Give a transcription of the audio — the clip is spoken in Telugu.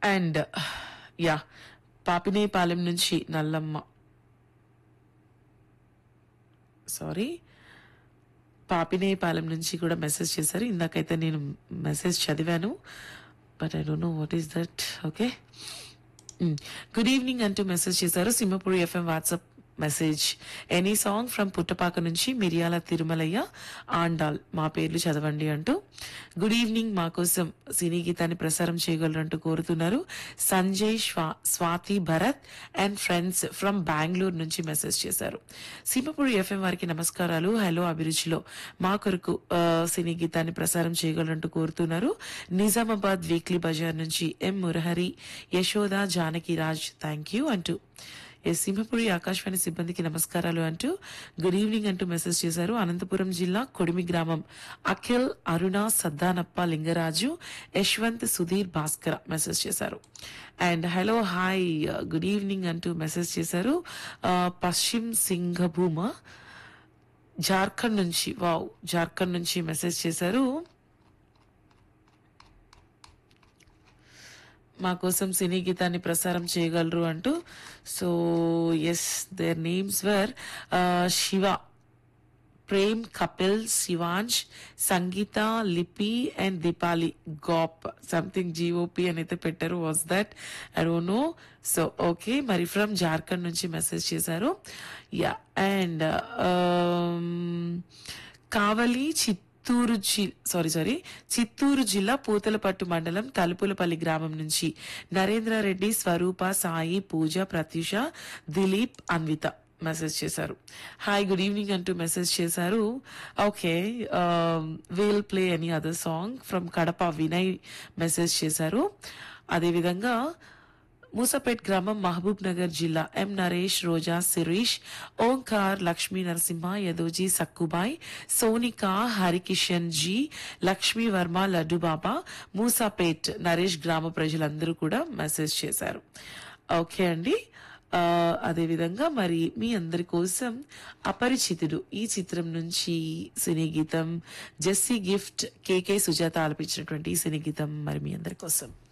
అండ్ యా పాపినేపాలెం నుంచి నల్లమ్మ సారీ పాపినేపాలెం నుంచి కూడా మెసేజ్ చేశారు ఇందాకైతే నేను మెసేజ్ చదివాను but I don't know what is that okay good evening అంటూ మెసేజ్ చేశారు Simhapuri FM WhatsApp message any song from Puttapaka నుంచి మిరియాల తిరుమలయ్య ఆండాల్ మా పేర్లు చదవండి అంటూ గుడ్ ఈవినింగ్ మా కోసం సినీ గీతాన్ని ప్రసారం చేయగలరంటూ కోరుతున్నారు సంజయ్ స్వా Swathi Bharat and friends from Bengaluru నుంచి మెసేజ్ చేశారు సింహపూరి ఎఫ్ఎం వారికి నమస్కారాలు హలో అభిరుచిలో మా కొరకు ఆ, సినీ గీతాన్ని ప్రసారం చేయగలరంటూ కోరుతున్నారు నిజామాబాద్ వీక్లీ బజార్ నుంచి M Murahari Yashoda Janaki Raj thank you అంటూ ఎస్ సింహపురి ఆకాశవాణి సిబ్బందికి నమస్కారాలు అంటూ గుడ్ ఈవినింగ్ అంటూ మెసేజ్ చేశారు అనంతపురం జిల్లా కొడిమి గ్రామం అఖిల్ అరుణ సద్దానప్ప లింగరాజు యశ్వంత్ సుధీర్ భాస్కర్ మెసేజ్ చేశారు and hello hi good evening అంటూ మెసేజ్ చేశారు ఆ, పశ్చిమ్ సింగభూమ జార్ఖండ్ నుంచి వావ్ జార్ఖండ్ నుంచి మెసేజ్ చేశారు మా కోసం సినీ గీతాన్ని ప్రసారం చేయగలరు అంటూ సో ఎస్ దేర్ నేమ్స్ వర్ శివ ప్రేమ్ కపిల్ శివాంష్ సంగీత లిపి అండ్ దీపాలి గాప్ సంథింగ్ జిఓపి అని అయితే పెట్టారు was that I don't no so okay మరి ఫ్రమ్ జార్ఖండ్ నుంచి మెసేజ్ చేశారు yeah and Kavali Chittoor G sorry sorry Chittoor జిల్లా పూతలపట్టు మండలం తలుపులపల్లి గ్రామం నుంచి నరేంద్రారెడ్డి స్వరూప సాయి పూజ ప్రత్యూష దిలీప్ అన్విత మెసేజ్ చేశారు హాయ్ గుడ్ ఈవినింగ్ అంటూ మెసేజ్ చేశారు okay will play any other song from Kadapa Vinay message చేశారు అదేవిధంగా మూసపేట్ గ్రామం మహబూబ్ నగర్ జిల్లా ఎం నరేష్ రోజా శిరీష్ ఓంకార్ లక్ష్మీ నరసింహ యదోజీ సక్కుబాయ్ సోనిక హరికిషన్ జీ లక్ష్మీ వర్మ లడ్డు బాబా మూసాపేట్ నరేష్ గ్రామ ప్రజలందరూ కూడా మెసేజ్ చేశారు ఓకే అండి ఆ, అదేవిధంగా మరి మీ అందరి కోసం అపరిచితుడు ఈ చిత్రం నుంచి సినీ గీతం జెస్సీ గిఫ్ట్ కేకే సుజాత ఆలపించినటువంటి ఈ సినీ గీతం మరి మీ అందరి కోసం